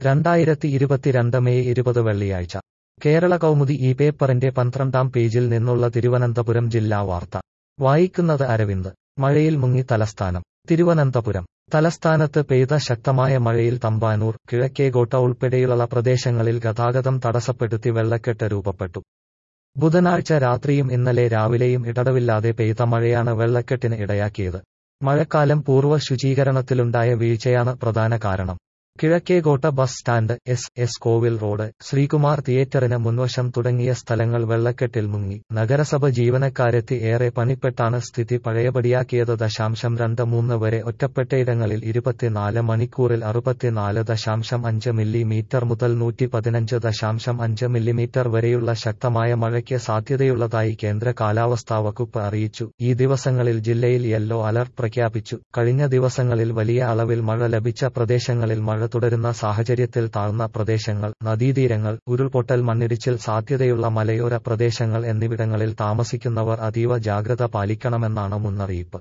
രണ്ടായിരത്തി ഇരുപത്തിരണ്ട് മെയ് ഇരുപത് വെള്ളിയാഴ്ച കേരള കൗമുദി ഈ പേപ്പറിന്റെ പന്ത്രണ്ടാം പേജിൽ നിന്നുള്ള തിരുവനന്തപുരം ജില്ലാ വാർത്ത വായിക്കുന്നത് അരവിന്ദ് മഴയിൽ മുങ്ങി തലസ്ഥാനം തിരുവനന്തപുരം തലസ്ഥാനത്ത് പെയ്ത ശക്തമായ മഴയിൽ തമ്പാനൂർ കിഴക്കേകോട്ട ഉൾപ്പെടെയുള്ള പ്രദേശങ്ങളിൽ ഗതാഗതം തടസ്സപ്പെടുത്തി വെള്ളക്കെട്ട് രൂപപ്പെട്ടു ബുധനാഴ്ച രാത്രിയും ഇന്നലെ രാവിലെയും ഇടതവില്ലാതെ പെയ്ത മഴയാണ് വെള്ളക്കെട്ടിന് ഇടയാക്കിയത് മഴക്കാലം പൂർവ്വ ശുചീകരണത്തിലുണ്ടായ വീഴ്ചയാണ് പ്രധാന കാരണം Kizhakkekotta bus stand S S Kovil road Sreekumar തിയേറ്ററിന് മുൻവശം തുടങ്ങിയ സ്ഥലങ്ങൾ വെള്ളക്കെട്ടിൽ മുങ്ങി നഗരസഭ ജീവനക്കാരെത്തി ഏറെ പണിപ്പെട്ടാണ് സ്ഥിതി പഴയപടിയാക്കിയത് ദശാംശം രണ്ട് മൂന്ന് വരെ ഒറ്റപ്പെട്ടയിടങ്ങളിൽ ഇരുപത്തിനാല് മണിക്കൂറിൽ അറുപത്തിനാല് ദശാംശം അഞ്ച് മില്ലിമീറ്റർ മുതൽ നൂറ്റി പതിനഞ്ച് ദശാംശം അഞ്ച് മില്ലിമീറ്റർ വരെയുള്ള ശക്തമായ മഴയ്ക്ക് സാധ്യതയുള്ളതായി കേന്ദ്ര കാലാവസ്ഥാ വകുപ്പ് അറിയിച്ചു ഈ ദിവസങ്ങളിൽ ജില്ലയിൽ യെല്ലോ അലർട്ട് പ്രഖ്യാപിച്ചു കഴിഞ്ഞ ദിവസങ്ങളിൽ വലിയ അളവിൽ മഴ ലഭിച്ച പ്രദേശങ്ങളിൽ മഴ തുടരുന്ന സാഹചര്യത്തിൽ താഴ്ന്ന പ്രദേശങ്ങൾ നദീതീരങ്ങൾ ഉരുൾപൊട്ടൽ മണ്ണിടിച്ചിൽ സാധ്യതയുള്ള മലയോര പ്രദേശങ്ങൾ എന്നിവിടങ്ങളിൽ താമസിക്കുന്നവർ അതീവ ജാഗ്രത പാലിക്കണമെന്നാണ് മുന്നറിയിപ്പ്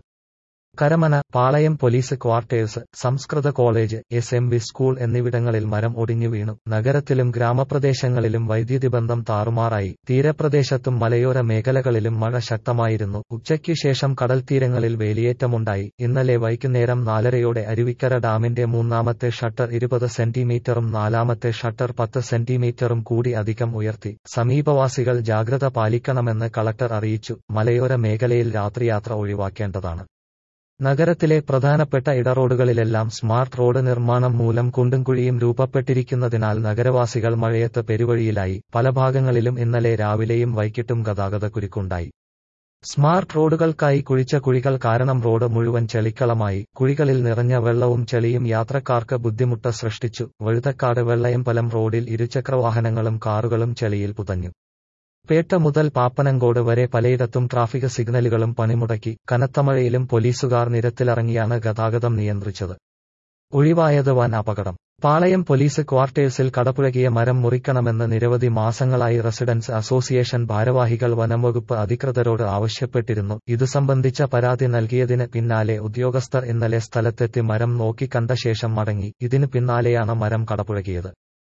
കരമന പാളയം പോലീസ് ക്വാർട്ടേഴ്സ് സംസ്കൃത college S M B school എന്നിവിടങ്ങളിൽ മരം ഒടിഞ്ഞു വീണു നഗരത്തിലും ഗ്രാമപ്രദേശങ്ങളിലും വൈദ്യുതി ബന്ധം താറുമാറായി തീരപ്രദേശത്തും മലയോര മേഖലകളിലും മഴ ശക്തമായിരുന്നു ഉച്ചയ്ക്കു ശേഷം കടൽത്തീരങ്ങളിൽ വേലിയേറ്റമുണ്ടായി ഇന്നലെ വൈകുന്നേരം നാലരയോടെ അരുവിക്കര ഡാമിന്റെ മൂന്നാമത്തെ ഷട്ടർ ഇരുപത് സെന്റിമീറ്ററും നാലാമത്തെ ഷട്ടർ പത്ത് സെന്റിമീറ്ററും കൂടി അധികം ഉയർത്തി സമീപവാസികൾ ജാഗ്രത പാലിക്കണമെന്ന് കളക്ടർ അറിയിച്ചു മലയോര മേഖലയിൽ രാത്രിയാത്ര ഒഴിവാക്കേണ്ടതാണ് നഗരത്തിലെ പ്രധാനപ്പെട്ട ഇടറോഡുകളിലെല്ലാം സ്മാർട്ട് റോഡ് നിർമ്മാണം മൂലം കുണ്ടും കുഴിയും രൂപപ്പെട്ടിരിക്കുന്നതിനാൽ നഗരവാസികൾ മഴയത്ത് പെരുവഴിയിലായി പല ഭാഗങ്ങളിലും ഇന്നലെ രാവിലെയും വൈകിട്ടും ഗതാഗതക്കുരുക്കുണ്ടായി സ്മാർട്ട് റോഡുകൾക്കായി കുഴിച്ച കുഴികൾ കാരണം റോഡ് മുഴുവൻ ചെളിക്കളമായി കുഴികളിൽ നിറഞ്ഞ വെള്ളവും ചെളിയും യാത്രക്കാർക്ക് ബുദ്ധിമുട്ട് സൃഷ്ടിച്ചു വഴുതക്കാട് വെള്ളയമ്പലം റോഡിൽ ഇരുചക്രവാഹനങ്ങളും കാറുകളും ചെളിയിൽ പുതഞ്ഞു പേട്ട മുതൽ പാപ്പനങ്കോട് വരെ പലയിടത്തും ട്രാഫിക് സിഗ്നലുകളും പണിമുടക്കി കനത്ത മഴയിലും പോലീസുകാർ നിരത്തിലിറങ്ങിയാണ് ഗതാഗതം നിയന്ത്രിച്ചത് ഒഴിവായത് വൻ അപകടം പാളയം പോലീസ് ക്വാർട്ടേഴ്സിൽ കടപുഴകിയ മരം മുറിക്കണമെന്ന് നിരവധി മാസങ്ങളായി റെസിഡൻസ് അസോസിയേഷൻ ഭാരവാഹികൾ വനംവകുപ്പ് അധികൃതരോട് ആവശ്യപ്പെട്ടിരുന്നു ഇതു സംബന്ധിച്ച പരാതി നൽകിയതിന് പിന്നാലെ ഉദ്യോഗസ്ഥർ ഇന്നലെ സ്ഥലത്തെത്തി മരം നോക്കിക്കണ്ട ശേഷം മടങ്ങി ഇതിനു പിന്നാലെയാണ് മരം കടപുഴകിയത്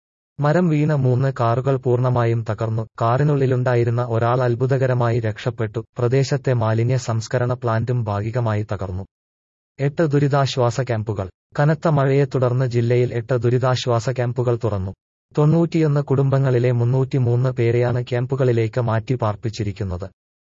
മരം വീണ മൂന്ന് കാറുകൾ പൂർണ്ണമായും തകർന്നു കാറിനുള്ളിലുണ്ടായിരുന്ന ഒരാൾ അത്ഭുതകരമായി രക്ഷപ്പെട്ടു പ്രദേശത്തെ മാലിന്യ സംസ്കരണ പ്ലാന്റും ഭാഗികമായി തകർന്നു എട്ട് ദുരിതാശ്വാസ ക്യാമ്പുകൾ കനത്ത മഴയെ തുടർന്ന് ജില്ലയിൽ എട്ട് ദുരിതാശ്വാസ ക്യാമ്പുകൾ തുറന്നു തൊണ്ണൂറ്റിയൊന്ന് കുടുംബങ്ങളിലെ മുന്നൂറ്റിമൂന്ന് പേരെയാണ് ക്യാമ്പുകളിലേക്ക് മാറ്റി പാർപ്പിച്ചിരിക്കുന്നത്